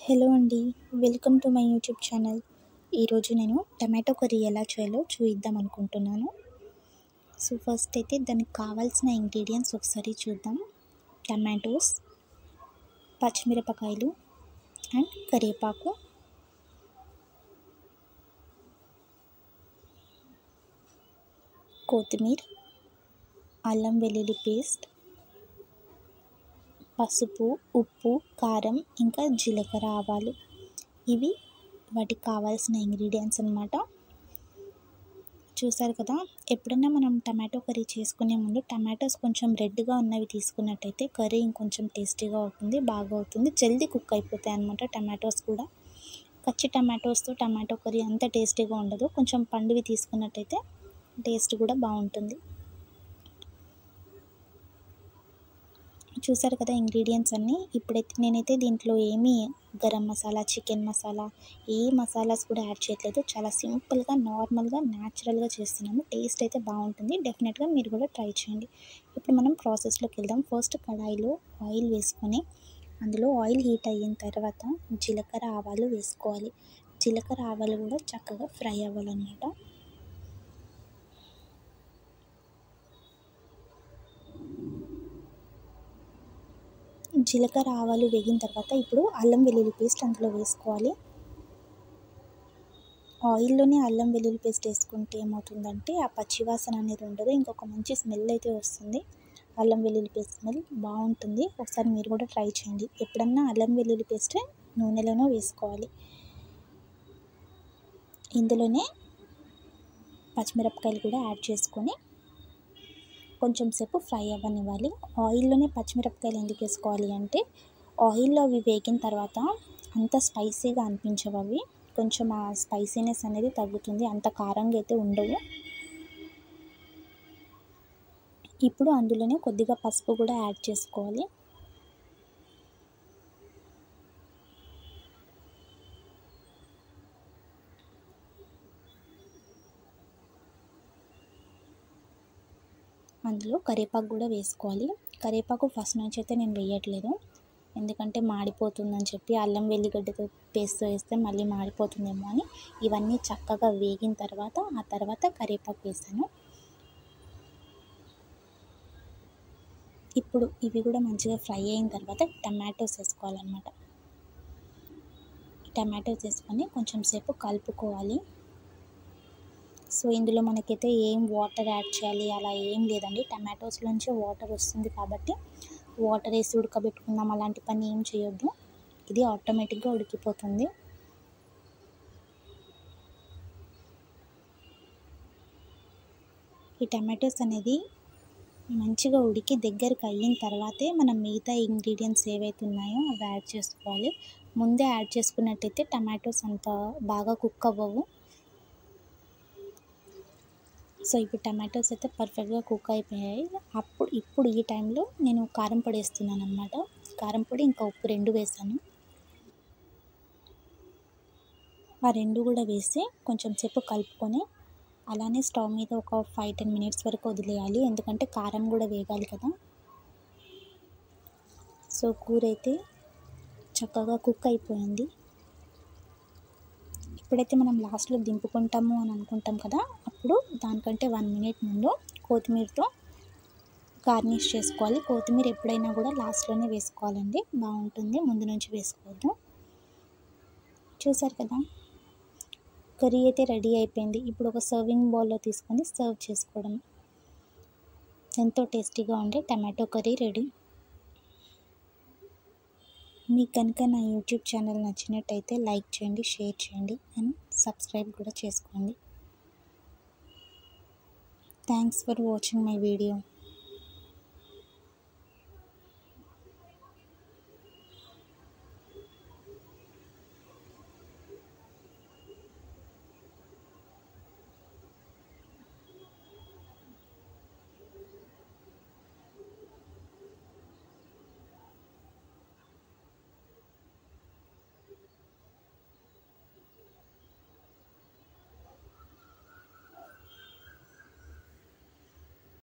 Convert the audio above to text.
hello అండి welcome to my YouTube channel ఈరోజు నేను టమాటో కర్రీ ఎలా చేయాలో చూద్దాం అనుకుంటున్నాను సో ఫస్ట్ అయితే దానికి కావాల్సిన ఇంగ్రీడియంట్స్ ఒకసారి చూద్దాం టమాటోస్ పచ్చిమిరపకాయలు అండ్ కరివేపాకు కొత్తిమీర అల్లం వెల్లుల్లి పేస్ట్ పసుపు ఉప్పు కారం ఇంకా జీలకర్ర ఆవాలు ఇవి వాటికి కావాల్సిన ఇంగ్రీడియంట్స్ అనమాట చూసారు కదా ఎప్పుడైనా మనం టమాటో కర్రీ చేసుకునే ముందు టమాటోస్ కొంచెం రెడ్గా ఉన్నవి తీసుకున్నట్టయితే కర్రీ ఇంకొంచెం టేస్టీగా అవుతుంది బాగా అవుతుంది జల్దీ కుక్ అయిపోతాయి అనమాట టమాటోస్ కూడా పచ్చి టమాటోస్తో టమాటో కర్రీ అంత టేస్టీగా ఉండదు కొంచెం పండువి తీసుకున్నట్టయితే టేస్ట్ కూడా బాగుంటుంది చూసారు కదా ఇంగ్రీడియంట్స్ అన్నీ ఇప్పుడైతే నేనైతే దీంట్లో ఏమీ గరం మసాలా చికెన్ మసాలా ఏ మసాలాస్ కూడా యాడ్ చేయట్లేదు చాలా సింపుల్గా నార్మల్గా న్యాచురల్గా చేస్తున్నాము టేస్ట్ అయితే బాగుంటుంది డెఫినెట్గా మీరు కూడా ట్రై చేయండి ఇప్పుడు మనం ప్రాసెస్లోకి వెళ్దాం ఫస్ట్ కడాయిలో ఆయిల్ వేసుకొని అందులో ఆయిల్ హీట్ అయిన తర్వాత జీలకర్ర ఆవాలు వేసుకోవాలి జీలకర్ర ఆవాలు కూడా చక్కగా ఫ్రై అవ్వాలన్నమాట జీలకర్ర ఆవాలు వేగిన తర్వాత ఇప్పుడు అల్లం వెల్లుల్లి పేస్ట్ అందులో వేసుకోవాలి ఆయిల్లోనే అల్లం వెల్లుల్లి పేస్ట్ వేసుకుంటే ఏమవుతుందంటే ఆ పచ్చివాసన అనేది ఉండదు ఇంకొక మంచి స్మెల్ అయితే వస్తుంది అల్లం వెల్లుల్లి పేస్ట్ స్మెల్ బాగుంటుంది ఒకసారి మీరు కూడా ట్రై చేయండి ఎప్పుడన్నా అల్లం వెల్లుల్లి పేస్ట్ నూనెలోనూ వేసుకోవాలి ఇందులోనే పచ్చిమిరపకాయలు కూడా యాడ్ చేసుకొని కొంచెం సేపు ఫ్రై అవ్వనివ్వాలి ఆయిల్లోనే పచ్చిమిరపకాయలు ఎందుకు వేసుకోవాలి అంటే ఆయిల్లో అవి వేగిన తర్వాత అంత స్పైసీగా అనిపించవు అవి కొంచెం ఆ స్పైసీనెస్ అనేది తగ్గుతుంది అంత కారంగా అయితే ఉండవు ఇప్పుడు అందులోనే కొద్దిగా పసుపు కూడా యాడ్ చేసుకోవాలి అందులో కరివేపాకు కూడా వేసుకోవాలి కరివేపాకు ఫస్ట్ నుంచి అయితే నేను వేయట్లేదు ఎందుకంటే మాడిపోతుందని చెప్పి అల్లం వెల్లిగడ్డతో పేస్ట్ వేస్తే మళ్ళీ మాడిపోతుందేమో అని ఇవన్నీ చక్కగా వేగిన తర్వాత ఆ తర్వాత కరివేపాకు వేసాను ఇప్పుడు ఇవి కూడా మంచిగా ఫ్రై అయిన తర్వాత టమాటోస్ వేసుకోవాలన్నమాట టమాటోస్ వేసుకొని కొంచెం సేపు కలుపుకోవాలి సో ఇందులో మనకైతే ఏం వాటర్ యాడ్ చేయాలి అలా ఏం లేదండి టమాటోస్లోంచి వాటర్ వస్తుంది కాబట్టి వాటర్ వేసి ఉడకబెట్టుకుందాం అలాంటి పని ఏం చేయొద్దు ఇది ఆటోమేటిక్గా ఉడికిపోతుంది ఈ టమాటోస్ అనేది మంచిగా ఉడికి దగ్గరికి అయిన తర్వాతే మనం మిగతా ఇంగ్రీడియంట్స్ ఏవైతే ఉన్నాయో అవి యాడ్ చేసుకోవాలి ముందే యాడ్ చేసుకున్నట్టయితే టమాటోస్ అంత బాగా కుక్ అవ్వవు సో ఇప్పుడు టమాటోస్ అయితే పర్ఫెక్ట్గా కుక్ అయిపోయాయి అప్పుడు ఇప్పుడు ఈ టైంలో నేను కారం పొడి వేస్తున్నాను అనమాట కారం పొడి ఇంకా ఉప్పు రెండు వేసాను ఆ రెండు కూడా వేసి కొంచెం సేపు కలుపుకొని అలానే స్టవ్ మీద ఒక ఫైవ్ టెన్ మినిట్స్ వరకు వదిలేయాలి ఎందుకంటే కారం కూడా వేగాలి కదా సో కూర అయితే చక్కగా కుక్ అయిపోయింది ఎప్పుడైతే మనం లాస్ట్లో దింపుకుంటాము అని అనుకుంటాం కదా అప్పుడు దానికంటే వన్ మినిట్ ముందు కొత్తిమీరతో గార్నిష్ చేసుకోవాలి కొత్తిమీర ఎప్పుడైనా కూడా లాస్ట్లోనే వేసుకోవాలండి బాగుంటుంది ముందు నుంచి వేసుకోవద్దు చూసారు కదా కర్రీ అయితే రెడీ అయిపోయింది ఇప్పుడు ఒక సర్వింగ్ బౌల్లో తీసుకొని సర్వ్ చేసుకోవడం ఎంతో టేస్టీగా ఉండే టమాటో కర్రీ రెడీ మీకు కనుక నా యూట్యూబ్ ఛానల్ నచ్చినట్టయితే లైక్ చేయండి షేర్ చేయండి అండ్ సబ్స్క్రైబ్ కూడా చేసుకోండి thanks for watching my video